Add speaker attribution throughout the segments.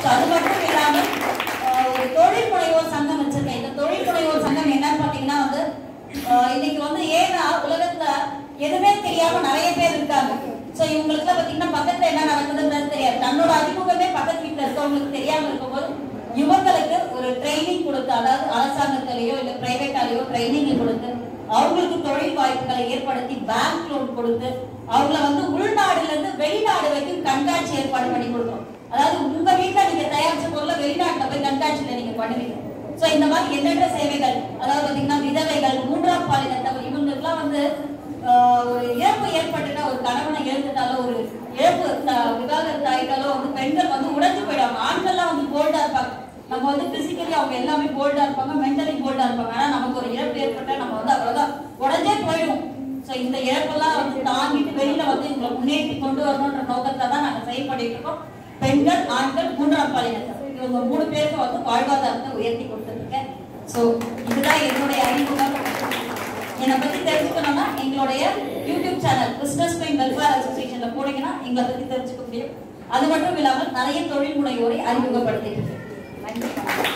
Speaker 1: so அது மட்டும் இல்லாமல் ஆஹ், ஒரு தொழில் முனைவோர் சங்கம் வச்சிருக்கேன் இந்த தொழில் முனைவோர் சங்கம் என்னன்னு பார்த்தீங்கன்னா வந்து ஆஹ், இன்னைக்கு வந்து ஏன்னா உலகத்துல எதுவுமே தெரியாம நிறைய பேர் இருக்காங்க ஸோ இவங்களுக்கு பார்த்தீங்கன்னா பக்கத்துல என்ன நடக்குதுன்றது தெரியாது தன்னோட அறிமுகமே பக்கத்து வீட்டில் இருக்கவங்களுக்கு தெரியாம இருக்கும்போது இவங்களுக்கு ஒரு ட்ரைனிங் கொடுத்து அதாவது அரசாங்கத்திலேயோ இல்ல பிரைவேட்டாலேயோ ட்ரைனிங் கொடுத்து அவங்களுக்கு தொழில் வாய்ப்புகளை ஏற்படுத்தி பேங்க் லோன் கொடுத்து அவங்கள வந்து உள்நாடுல இருந்து வெளிநாடு வரைக்கும் கண்காட்சி ஏற்பாடு பண்ணி கொடுக்கும் அதாவது உங்க வீட்ல நீங்க தயாரிச்ச பொருளை வெளிநாட்டுல போய் கண்காட்சியில நீங்க பண்ணுவீங்க சோ இந்த மாதிரி எண்ணற்ற சேவைகள் அதாவது பாத்தீங்கன்னா விதவைகள் மூன்றாம் பாலினத்தவர் இவங்களுக்குலாம் வந்து ஆஹ், ஒரு இழப்பு ஏற்பட்டுட்டா ஒரு கணவனை இழந்துட்டாலோ ஒரு இழப்பு த- விவாகரத்து ஆயிட்டாலோ வந்து பெண்கள் வந்து உடைஞ்சு போயிடுவாங்க ஆண்கள்லாம் வந்து போல்டா இருப்பாங்க நம்ம வந்து பிசிக்கலி அவங்க எல்லாமே போல்டா இருப்பாங்க மென்டலி போல்டா இருப்பாங்க ஆனா நமக்கு ஒரு இழப்பு ஏற்பட்டா நம்ம வந்து அவ்வளவுதான் உடஞ்சே போயிடும் சோ இந்த இழப்பெல்லாம் வந்து தாங்கிட்டு வெளியில வந்து இவங்களை முன்னேற்றி கொண்டு வரணும்ன்ற நோக்கத்துல தான் நாங்க செயல்பட்டு இருக்கோம் பெண்கள் ஆண்கள் மூன்றாம் பாலினத்தவர் இவங்க மூணு பேருக்கு வந்து வாழ்வாதாரத்தை உயர்த்தி கொடுத்துருக்கேன் சோ இதுதான் என்னுடைய அறிமுகம் என்னை பத்தி தெரிஞ்சுக்கணும்னா எங்களுடைய YouTube channel business pain welfare அசோசியேஷன்ல போனீங்கன்னா எங்களை பத்தி தெரிஞ்சுக்க முடியும் அது மட்டும் இல்லாமல் நிறைய தொழில் முனைவோரை அறிமுகப்படுத்திட்டு இருக்கேன் நன்றி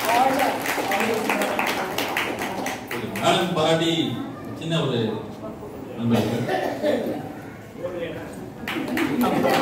Speaker 2: மேடம் பாடி சின்ன ஒரு நண்பர்கள்